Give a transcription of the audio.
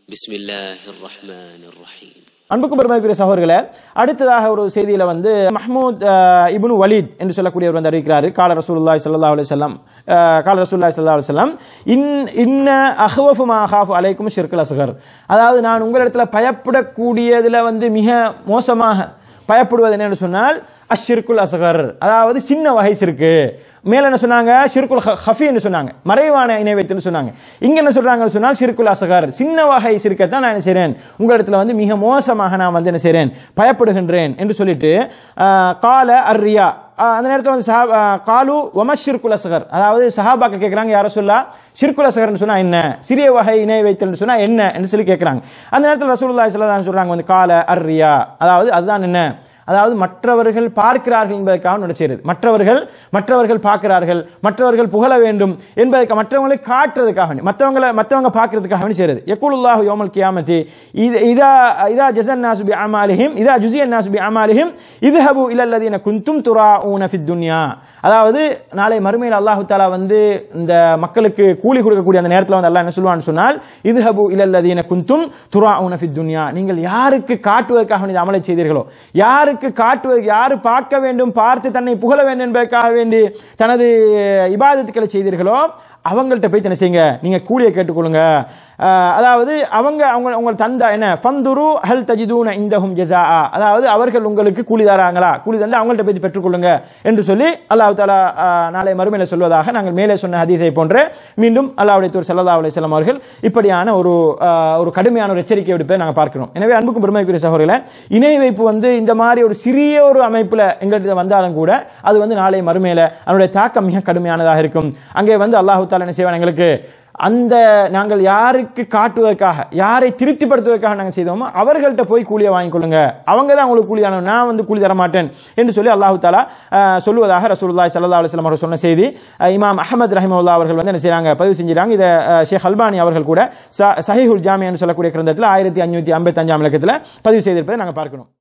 بسم الله الرحمن الرحيم அன்புக்கும் பெருமதிக்குரிய சகோதரர்களே அடுத்ததாக ஒரு செய்தியில வந்து மஹ்மூத் அஹ், இப்னு வலீத் என்று சொல்லக்கூடியவர் வந்து அறிவிக்கிறாரு கால ரசூலுல்லாஹி ஸல்லல்லாஹு அலைஹி வஸல்லம் அஹ், கால ரசூலுல்லாஹி ஸல்லல்லாஹு அலைஹி வஸல்லம் இன் இன்ன அஹ்வஃபு மா அஹாஃபு அலைக்கும் ஷிர்குல் அஸ்கர் அதாவது நான் உங்களிடத்துல பயப்படக்கூடியதுல வந்து மிக மோசமாக பயப்படுவது என்னன்னு சொன்னால் அஷ்ஷிர்குல் அஸ்கர் அதாவது சின்ன வகை சிறுக்கு மேல என்ன சொன்னாங்க ஷிர்குல் ஹ- ஹஃபின்னு சொன்னாங்க மறைவான இணை வைத்துன்னு சொன்னாங்க இங்க என்ன சொல்றாங்கன்னு சொன்னால் ஷிர்குல் அசகர் சின்ன வகை சிறுக்கத்தான் நான் என்ன செய்றேன் உங்களிடத்துல வந்து மிக மோசமாக நான் வந்து என்ன செய்றேன் பயப்படுகின்றேன் என்று சொல்லிட்டு ஆஹ், கால அர்ரியா ஆஹ், அந்த நேரத்தில் வந்து சஹா- ஆஹ், காலு ஒம ஷிர்குல் அசகர் அதாவது சஹாபாக்க கேட்கறாங்க யாரோ சொல்லா ஷிர்குல் அசகர்னு சொன்னா என்ன சிறிய வகை இணை வைத்தல்னு சொன்னா என்ன என்று சொல்லி கேட்கறாங்க அந்த நேரத்தில் ரசூலுல்லாஹி ஸல்லல்லாஹு அலைஹி வஸல்லம் சொல்றாங்க வந்து கால அர்ரியா அதாவது அதுதான் என்ன அதாவது மற்றவர்கள் பார்க்கிறார்கள் என்பதற்காக நடிச்சிருது மற்றவர்கள் மற்றவர்கள் பார்க்கிறார்கள் மற்றவர்கள் புகழ வேண்டும் என்பதற்கு மற்றவங்களை காட்டுறதுக்காக வேண்டி மற்றவங்களை மற்றவங்க பார்க்கறதுக்காக வேண்டி செய்யுது யக்குலுல்லாஹு யோமல் கியாமத்தி இது இதா இதா ஜசன் நாசு பி அமாலிஹிம் இதா ஜுசியன் நாசு பி அமாலிஹிம் இதுஹபு இல்லல்லதீன குந்தும் துராஊன ஃபித் துன்யா அதாவது நாளை மறுமையில் அல்லாஹு தாலா வந்து இந்த மக்களுக்கு கூலி கொடுக்கக்கூடிய அந்த நேரத்தில் வந்து அல்லாஹ் என்ன சொல்லுவான்னு சொன்னால் இதுஹபு இல்லல்லதீன குந்தும் துராஊன ஃபித் துன்யா நீங்கள் யாருக்கு காட்டுவதற்காக வேண்டி இந்த அமலை செய்தீர்களோ யாருக்கு காட்டுவதற்கு யாரு பார்க்க வேண்டும் பார்த்து தன்னை புகழ வேண்டும் என்பதற்காக வேண்டி தனது இபாதத்துக்களை செய்தீர்களோ அவங்கள்ட்ட போய் என்ன செய்யுங்க நீங்க கூலியை கேட்டுக்கொள்ளுங்க அஹ், அதாவது அவங்க அவங்க உங்கள் தந்தா என்ன ஃபந்துரு ஹல் தஜிதூன இந்தஹும் ஜஸா அதாவது அவர்கள் உங்களுக்கு கூலி தராங்களா கூலி தந்து அவங்கள்ட்ட போய் பெற்றுக்கொள்ளுங்க என்று சொல்லி அல்லாஹ் தாலா அஹ், நாளை மறுமையில சொல்வதாக நாங்கள் மேலே சொன்ன ஹதீஸை போன்று மீண்டும் அல்லாஹ்வுடைய தூர் ஸல்லல்லாஹு அலைஹி வஸல்லம் அவர்கள் இப்படியான ஒரு அஹ், ஒரு கடுமையான ஒரு எச்சரிக்கை விடுப்பதை நாங்கள் பார்க்கிறோம் எனவே அன்புக்கும் பெருமைக்குரிய சகோதரர்களே இணை வைப்பு வந்து இந்த மாதிரி ஒரு சிறிய ஒரு அமைப்புல எங்கள்கிட்ட வந்தாலும் கூட அது வந்து நாளை மறுமையில அதனுடைய தாக்கம் மிக கடுமையானதாக இருக்கும் அங்கே வந்து அல்லாஹு தாலா என்ன செய்வான் எங்களுக்கு அந்த நாங்கள் யாருக்கு காட்டுவதற்காக யாரை திருப்திப்படுத்துவதற்காக நாங்கள் செய்தோமோ அவர்கள்ட்ட போய் கூலியை வாங்கிக் கொள்ளுங்க அவங்க தான் உங்களுக்கு கூலியான நான் வந்து கூலி தர மாட்டேன் என்று சொல்லி அல்லாஹு தாலா அஹ், சொல்லுவதாக ரசூலுல்லாஹி ஸல்லல்லாஹு அலைஹி வஸல்லம் அவர்கள் சொன்ன செய்தி அஹ், இமாம் அஹமத் ரஹிமவுல்லா அவர்கள் வந்து என்ன செய்றாங்க பதிவு செஞ்சிறாங்க இதை அஹ், ஷேக் அல்பானி அவர்கள் கூட ச- சஹீஹுல் ஜாமியான்னு சொல்லக்கூடிய கிரந்தத்தில் ஆயிரத்தி அஞ்சூத்தி ஐம்பத்தி அஞ்சாம் இலக்கத்தில் பதிவு செய்திருப்பதை நாங்கள் பார்க்கணும்